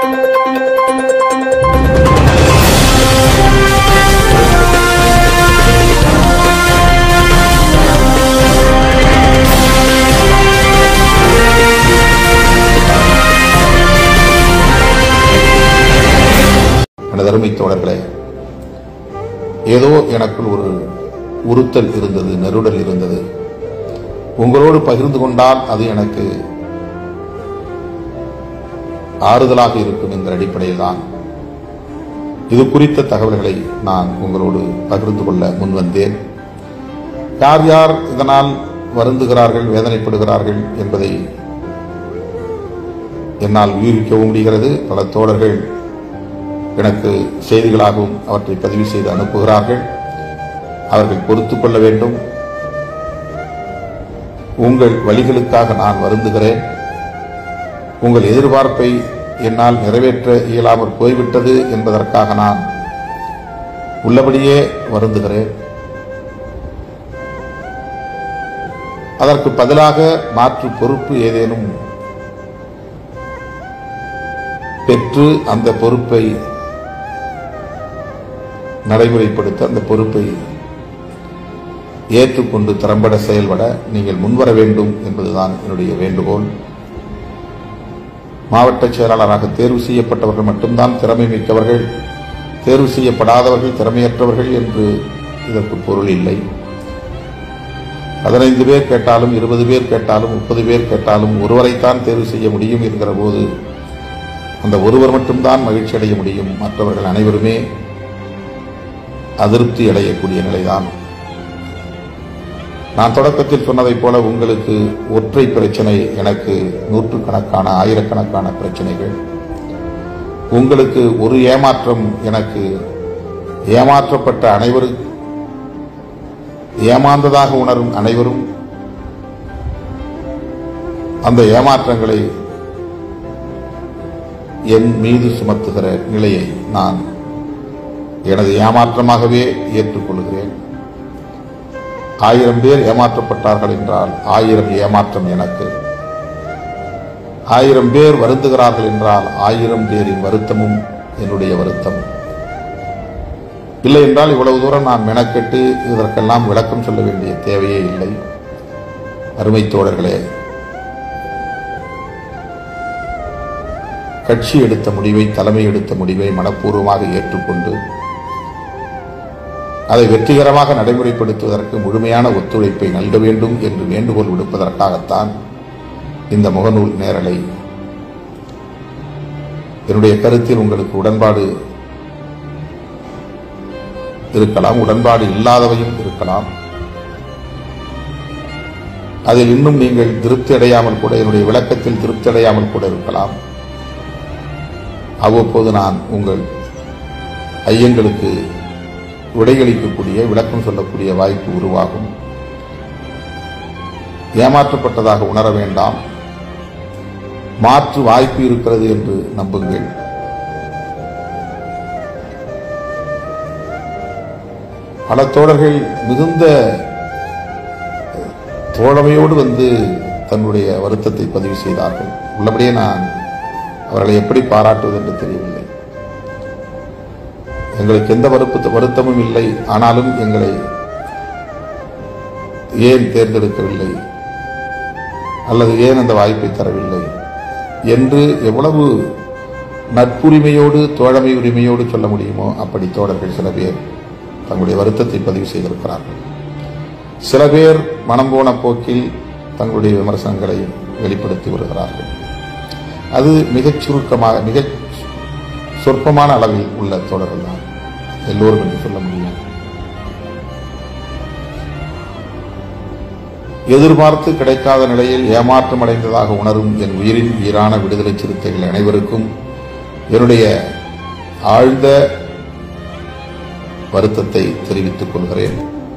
எனது அருமை தோழர்களே ஏதோ எனக்குள் ஒரு உறுத்தல் இருந்தது நெருடல் இருந்தது உங்களோடு பகிர்ந்து கொண்டால் அது எனக்கு ஆறுதலாக இருக்கும் என்ற அடிப்படையில் தான் இது குறித்த தகவல்களை நான் உங்களோடு பகிர்ந்து கொள்ள முன்வந்தேன் யார் யார் இதனால் வருந்துகிறார்கள் வேதனைப்படுகிறார்கள் என்பதை என்னால் ஊகிக்கவும் முடிகிறது பல தோழர்கள் எனக்கு செய்திகளாகவும் அவற்றை பதிவு செய்து அனுப்புகிறார்கள் அவர்கள் பொறுத்துக் கொள்ள வேண்டும் உங்கள் வழிகளுக்காக நான் வருந்துகிறேன் உங்கள் எதிர்பார்ப்பை என்னால் நிறைவேற்ற இயலாமற் போய்விட்டது என்பதற்காக நான் உள்ளபடியே வருந்துகிறேன் அதற்கு பதிலாக மாற்று பொறுப்பு ஏதேனும் பெற்று அந்த பொறுப்பை நடைமுறைப்படுத்த அந்த பொறுப்பை ஏற்றுக்கொண்டு திறம்பட செயல்பட நீங்கள் முன்வர வேண்டும் என்பதுதான் என்னுடைய வேண்டுகோள் மாவட்ட செயலாளராக தேர்வு செய்யப்பட்டவர்கள் மட்டும்தான் திறமை மிக்கவர்கள் தேர்வு செய்யப்படாதவர்கள் திறமையற்றவர்கள் என்று இதற்கு பொருள் இல்லை பதினைந்து பேர் கேட்டாலும் இருபது பேர் கேட்டாலும் முப்பது பேர் கேட்டாலும் ஒருவரைத்தான் தேர்வு செய்ய முடியும் என்கிற போது அந்த ஒருவர் மட்டும்தான் மகிழ்ச்சி அடைய முடியும் மற்றவர்கள் அனைவருமே அதிருப்தி அடையக்கூடிய நிலைதான் நான் தொடக்கத்தில் சொன்னதைப் போல உங்களுக்கு ஒற்றை பிரச்சனை எனக்கு நூற்றுக்கணக்கான ஆயிரக்கணக்கான பிரச்சனைகள் உங்களுக்கு ஒரு ஏமாற்றம் எனக்கு ஏமாற்றப்பட்ட அனைவரும் ஏமாந்ததாக உணரும் அனைவரும் அந்த ஏமாற்றங்களை என் மீது சுமத்துகிற நிலையை நான் எனது ஏமாற்றமாகவே ஏற்றுக்கொள்கிறேன் ஆயிரம் பேர் ஏமாற்றப்பட்டார்கள் என்றால் ஆயிரம் ஏமாற்றம் எனக்கு ஆயிரம் பேர் வருந்துகிறார்கள் என்றால் ஆயிரம் பேரின் வருத்தமும் என்னுடைய வருத்தம் இல்லை என்றால் இவ்வளவு தூரம் நான் மெனக்கெட்டு இதற்கெல்லாம் விளக்கம் சொல்ல வேண்டிய தேவையே இல்லை அருமை தோழர்களே கட்சி எடுத்த முடிவை தலைமை எடுத்த முடிவை மனப்பூர்வமாக ஏற்றுக்கொண்டு அதை வெற்றிகரமாக நடைமுறைப்படுத்துவதற்கு முழுமையான ஒத்துழைப்பை நல்க வேண்டும் என்று வேண்டுகோள் விடுப்பதற்காகத்தான் இந்த முகநூல் நேரலை என்னுடைய கருத்தில் உங்களுக்கு உடன்பாடு இருக்கலாம் உடன்பாடு இல்லாதவையும் இருக்கலாம் அதில் இன்னும் நீங்கள் திருப்தி அடையாமல் கூட என்னுடைய விளக்கத்தில் திருப்தி அடையாமல் கூட இருக்கலாம் அவ்வப்போது நான் உங்கள் ஐயங்களுக்கு விடையளிக்கக்கூடிய விளக்கம் சொல்லக்கூடிய வாய்ப்பு உருவாகும் ஏமாற்றப்பட்டதாக உணர வேண்டாம் மாற்று வாய்ப்பு இருக்கிறது என்று நம்புங்கள் பல தோழர்கள் மிகுந்த தோழமையோடு வந்து தன்னுடைய வருத்தத்தை பதிவு செய்தார்கள் உள்ளபடியே நான் அவர்களை எப்படி பாராட்டுவது என்று தெரியவில்லை எங்களுக்கு எந்த வருத்த வருத்தமும் இல்லை ஆனாலும் எங்களை ஏன் தேர்ந்தெடுக்கவில்லை அல்லது ஏன் அந்த வாய்ப்பை தரவில்லை என்று எவ்வளவு நட்புரிமையோடு தோழமை உரிமையோடு சொல்ல முடியுமோ அப்படி தோழர்கள் சில பேர் தங்களுடைய வருத்தத்தை பதிவு செய்திருக்கிறார்கள் சில பேர் மனம் போன போக்கில் தங்களுடைய விமர்சனங்களை வெளிப்படுத்தி வருகிறார்கள் அது மிகச் சுருக்கமாக மிகச் சொற்பமான அளவில் உள்ள தோழர்கள் தான் எல்லோரும் என்று சொல்ல முடியும் எதிர்பார்த்து கிடைக்காத நிலையில் ஏமாற்றம் அடைந்ததாக உணரும் என் உயிரின் உயிரான விடுதலை சிறுத்தைகள் அனைவருக்கும் என்னுடைய ஆழ்ந்த வருத்தத்தை தெரிவித்துக் கொள்கிறேன்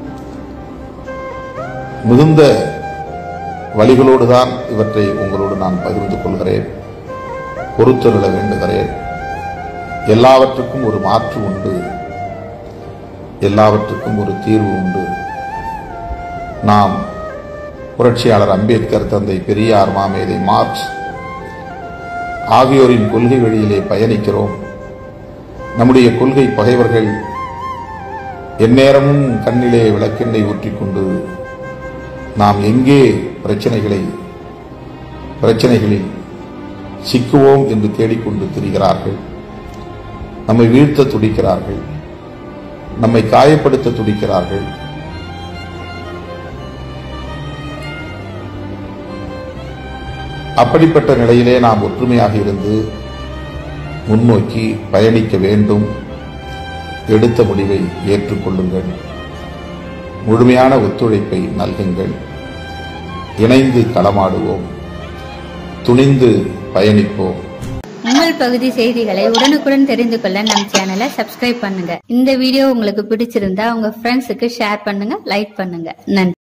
மிகுந்த வழிகளோடுதான் இவற்றை உங்களோடு நான் பகிர்ந்து கொள்கிறேன் பொறுத்தருள வேண்டுகிறேன் எல்லாவற்றுக்கும் ஒரு மாற்று உண்டு எல்லாவற்றுக்கும் ஒரு தீர்வு உண்டு நாம் புரட்சியாளர் அம்பேத்கர் தந்தை பெரியார் மாமேதை மார்க்ஸ் ஆகியோரின் கொள்கை வழியிலே பயணிக்கிறோம் நம்முடைய கொள்கை பகைவர்கள் எந்நேரமும் கண்ணிலே விளக்கெண்ணெய் ஊற்றிக்கொண்டு நாம் எங்கே பிரச்சனைகளை பிரச்சனைகளில் சிக்குவோம் என்று தேடிக்கொண்டு திரிகிறார்கள் நம்மை வீழ்த்த துடிக்கிறார்கள் நம்மை காயப்படுத்த துடிக்கிறார்கள் அப்படிப்பட்ட நிலையிலே நாம் ஒற்றுமையாக இருந்து முன்னோக்கி பயணிக்க வேண்டும் எடுத்த முடிவை ஏற்றுக்கொள்ளுங்கள் முழுமையான ஒத்துழைப்பை நல்குங்கள் இணைந்து களமாடுவோம் துணிந்து பயணிப்போம் உங்கள் பகுதி செய்திகளை உடனுக்குடன் தெரிந்து கொள்ள நம் சேனலை சப்ஸ்கிரைப் பண்ணுங்க இந்த வீடியோ உங்களுக்கு பிடிச்சிருந்தா உங்க ஃப்ரெண்ட்ஸுக்கு ஷேர் பண்ணுங்க லைக் பண்ணுங்க நன்றி